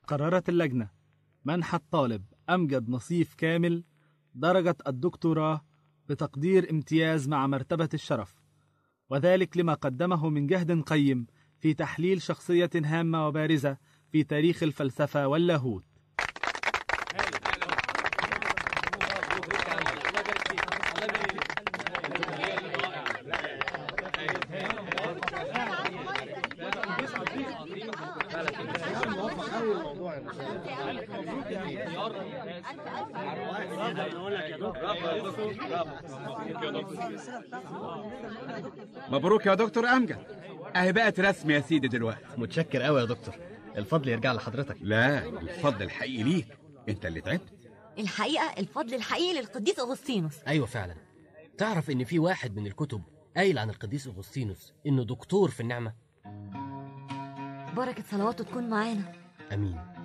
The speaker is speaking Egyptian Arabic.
قررت اللجنة منح الطالب أمجد نصيف كامل درجة الدكتوراه بتقدير امتياز مع مرتبة الشرف وذلك لما قدمه من جهد قيم في تحليل شخصية هامة وبارزة في تاريخ الفلسفة واللاهوت مبروك يا دكتور امجد اهي بقت رسم يا سيدي دلوقتي متشكر قوي يا دكتور الفضل يرجع لحضرتك لا الفضل الحقيقي ليك انت اللي تعبت الحقيقة الفضل الحقيقي للقديس أغسطينوس ايوه فعلا تعرف ان في واحد من الكتب قايل عن القديس اغسطينوس انه دكتور في النعمه بركة صلواته تكون معانا امين